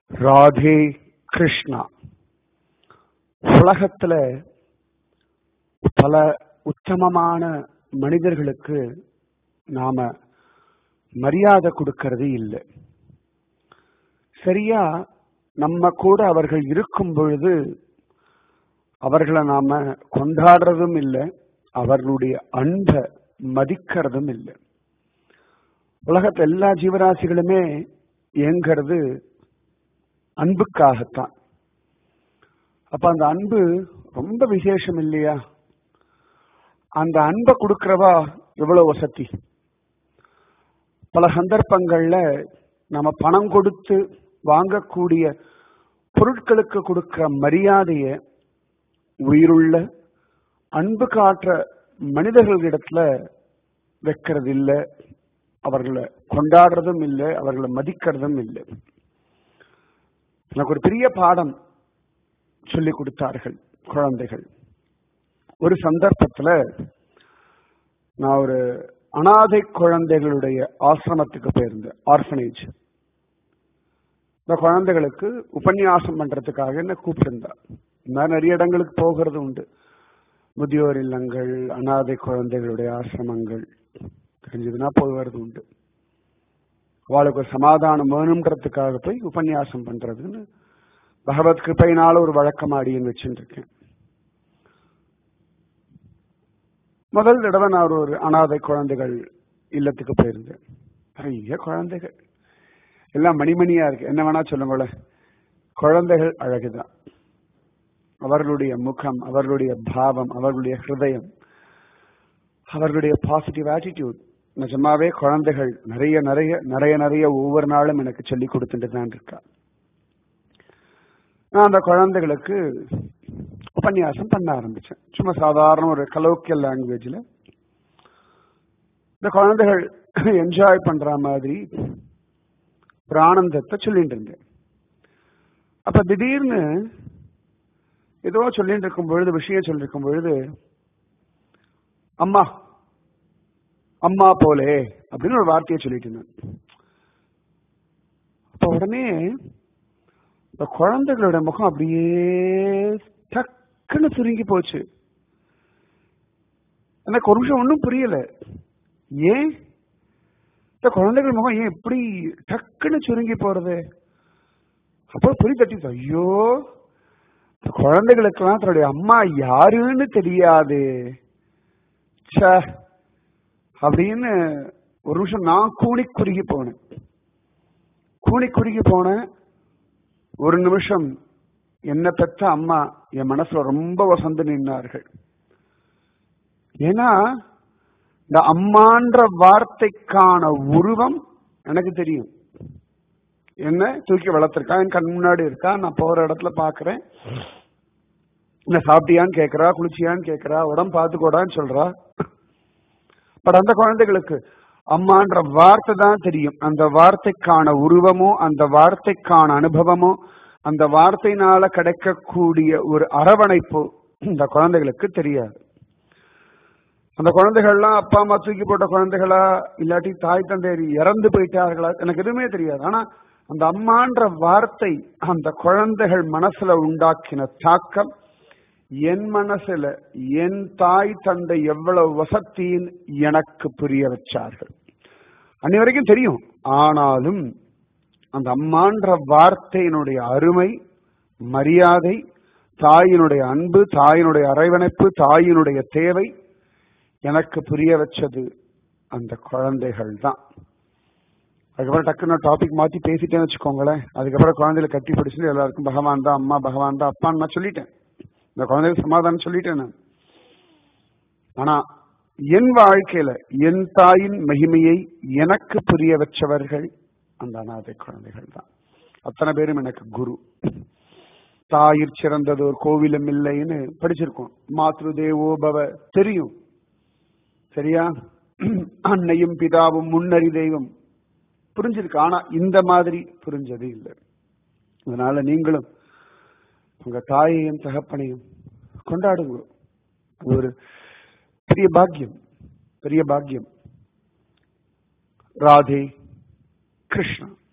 ராதே கிருஷ்ணா உலகத்துல பல உத்தமமான மனிதர்களுக்கு நாம மரியாதை கொடுக்கறது இல்லை சரியா நம்ம கூட அவர்கள் இருக்கும் பொழுது அவர்களை நாம கொண்டாடுறதும் இல்லை அவர்களுடைய அன்பை மதிக்கிறதும் இல்லை உலகத்துல எல்லா ஜீவராசிகளுமே இயங்கிறது அன்புக்காகத்தான் அப்ப அந்த அன்பு ரொம்ப விசேஷம் இல்லையா அந்த அன்பை கொடுக்கிறவா எவ்வளவு வசதி பல சந்தர்ப்பங்கள்ல நம்ம பணம் கொடுத்து வாங்கக்கூடிய பொருட்களுக்கு கொடுக்கிற மரியாதைய உயிருள்ள அன்பு காட்டுற மனிதர்களிடத்துல வைக்கிறது இல்லை அவர்களை கொண்டாடுறதும் இல்லை அவர்களை மதிக்கிறதும் இல்லை எனக்கு ஒரு பெரிய பாடம் சொல்லி கொடுத்தார்கள் குழந்தைகள் ஒரு சந்தர்ப்பத்துல நான் ஒரு அனாதை குழந்தைகளுடைய ஆசிரமத்துக்கு போயிருந்தேன் ஆர்ஃபனேஜ் இந்த குழந்தைகளுக்கு உபன்யாசம் பண்றதுக்காக என்ன கூப்பிட்டிருந்தா நான் நிறைய இடங்களுக்கு போகிறது உண்டு முதியோர் இல்லங்கள் அனாதை குழந்தைகளுடைய ஆசிரமங்கள் தெரிஞ்சதுன்னா போய் வர்றது உண்டு அவளுக்கு ஒரு சமாதானம் வேணுன்றதுக்காக போய் உபன்யாசம் பண்றதுன்னு பகவத் கிருப்பையினால ஒரு வழக்கமாடின்னு வச்சுட்டு இருக்கேன் முதல் தடவை நான் ஒரு அனாதை குழந்தைகள் இல்லத்துக்கு போயிருந்தேன் நிறைய குழந்தைகள் எல்லாம் மணிமணியா இருக்கு என்ன வேணா சொல்லுங்களேன் குழந்தைகள் அழகுதான் அவர்களுடைய முகம் அவர்களுடைய பாவம் அவர்களுடைய ஹிருதயம் அவர்களுடைய பாசிட்டிவ் ஆட்டிடியூட் நிஜமாவே குழந்தைகள் நிறைய நிறைய நிறைய நிறைய ஒவ்வொரு நாளும் எனக்கு சொல்லி கொடுத்துட்டு தான் இருக்கா நான் அந்த குழந்தைகளுக்கு உபன்யாசம் பண்ண ஆரம்பிச்சேன் சும்மா சாதாரண ஒரு கலோக்கியல் லாங்குவேஜ்ல இந்த குழந்தைகள் என்ஜாய் பண்ற மாதிரி ஒரு ஆனந்தத்தை சொல்லிட்டு இருந்தேன் அப்ப திடீர்னு ஏதோ சொல்லிட்டு இருக்கும் பொழுது விஷயம் சொல்லிருக்கும் பொழுது அம்மா அம்மா போலே அப்படின்னு ஒரு வார்த்தையை சொல்லிட்டு இருந்தேன் அப்ப உடனே இந்த குழந்தைகளோட முகம் அப்படியே டக்குன்னு சுருங்கி போச்சு எனக்கு ஒரு நிமிஷம் ஒன்றும் புரியல ஏன் இந்த குழந்தைகள் முகம் ஏன் எப்படி டக்குன்னு சுருங்கி போறது அப்போ புரி தட்டிச்சு ஐயோ இந்த குழந்தைகளுக்கெல்லாம் தன்னுடைய அம்மா யாருன்னு தெரியாது ச அப்படின்னு ஒரு நிமிஷம் நான் கூணி குறுகி போனேன் கூணி குறுகி போனேன் ஒரு நிமிஷம் என்ன பெற்ற அம்மா என் மனசுல ரொம்ப வசந்து நின்னார்கள் ஏன்னா இந்த அம்மான்ற வார்த்தைக்கான உருவம் எனக்கு தெரியும் என்ன தூக்கி வளர்த்திருக்கா என் கண் முன்னாடி இருக்கா நான் போற இடத்துல பாக்குறேன் என்ன சாப்பிட்டியான்னு கேட்கறா குளிச்சியான்னு கேட்கறா உடம்பு பார்த்துக்கோடான்னு சொல்றா பட் அந்த குழந்தைகளுக்கு அம்மான்ற வார்த்தை தான் தெரியும் அந்த வார்த்தைக்கான உருவமோ அந்த வார்த்தைக்கான அனுபவமோ அந்த வார்த்தையினால கிடைக்கக்கூடிய ஒரு அரவணைப்பு இந்த குழந்தைகளுக்கு தெரியாது அந்த குழந்தைகள்லாம் அப்பா அம்மா தூக்கி போட்ட குழந்தைகளா இல்லாட்டி தாய் தந்தையர் இறந்து போயிட்டார்களா எனக்கு எதுவுமே தெரியாது ஆனா அந்த அம்மான்ற வார்த்தை அந்த குழந்தைகள் மனசுல உண்டாக்கின தாக்கம் என் மனசுல என் தாய் தந்தை எவ்வளவு வசத்தின்னு எனக்கு புரிய வச்சார்கள் அன்னி வரைக்கும் தெரியும் ஆனாலும் அந்த அம்மான்ற வார்த்தையினுடைய அருமை மரியாதை தாயினுடைய அன்பு தாயினுடைய அரவணைப்பு தாயினுடைய தேவை எனக்கு புரிய வச்சது அந்த குழந்தைகள் தான் அதுக்கப்புறம் டக்குன்னு டாபிக் மாத்தி பேசிட்டேன்னு வச்சுக்கோங்களேன் அதுக்கப்புறம் குழந்தைகளை கட்டி பிடிச்சிட்டு எல்லாருக்கும் பகவான் தான் அம்மா பகவான் தான் அப்பான்னு நான் சொல்லிட்டேன் இந்த குழந்தைகள் சமாதானம் சொல்லிட்டேன் நான் ஆனா என் வாழ்க்கையில என் தாயின் மகிமையை எனக்கு புரிய வச்சவர்கள் அந்த அனாதை குழந்தைகள் தான் அத்தனை பேரும் எனக்கு குரு தாயிற் சிறந்தது ஒரு கோவிலும் இல்லைன்னு படிச்சிருக்கோம் மாத்ரு தேவோ பவ தெரியும் சரியா அன்னையும் பிதாவும் முன்னறி தெய்வம் புரிஞ்சிருக்கு ஆனா இந்த மாதிரி புரிஞ்சது இல்லை அதனால நீங்களும் உங்க தாயையும் தகப்பனையும் கொண்டாடுங்க அது ஒரு பெரிய பாக்கியம் பெரிய பாக்கியம் ராதே கிருஷ்ணா